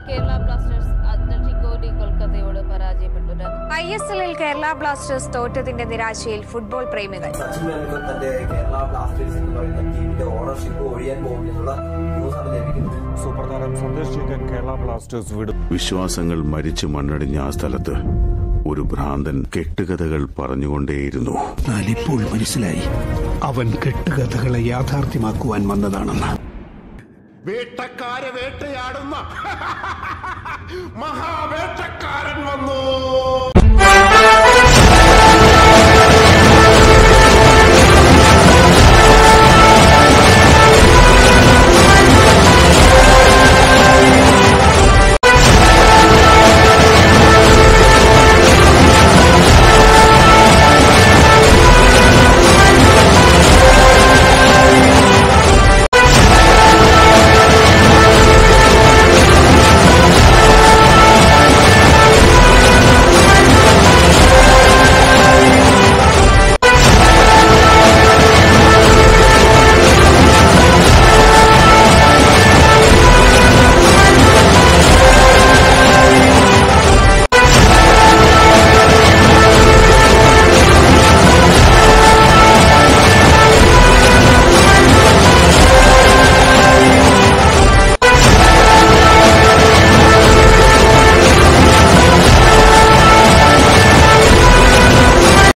Kerala Blasters Atletico de കൊൽക്കത്തയോട് പരാജയപ്പെട്ടു I S എല്ലിൽ കേരള ബ്ലാസ്റ്റേഴ്സ് തോറ്റതിന്റെ നിരാശയിൽ ഫുട്ബോൾ പ്രേമികൾ സച്ചിൻ ടെണ്ടുൽക്കർ തന്റെ കേരള ബ്ലാസ്റ്റേഴ്സ് എന്ന് പറയുന്ന ടീമിന്റെ ഓണർഷിപ്പ് ഒഴിയാൻ പോകുമെന്നുള്ള ന്യൂസാണ് ലഭിക്കുന്നത് സൂപ്പർ താരം സന്ദേശ് ജിക്ക് കേരള ബ്ലാസ്റ്റേഴ്സ് വിടും വിശ്വാസങ്ങൾ മരിച്ചു മണ്ണടിഞ്ഞ ആ സ്ഥലത്ത് ഒരു ഭ്രാന്തൻ കെട്ടുകഥകൾ പറഞ്ഞുകൊണ്ടേയിരുന്നു എന്നാലിപ്പോൾ മനസ്സിലായി അവൻ കെട്ടുകഥകളെ യാഥാർത്ഥ്യമാക്കുവാൻ വന്നതാണെന്ന് വേട്ടക്കാരെ വേട്ടയാടുന്ന മഹാവേട്ടക്കാരൻ വന്നു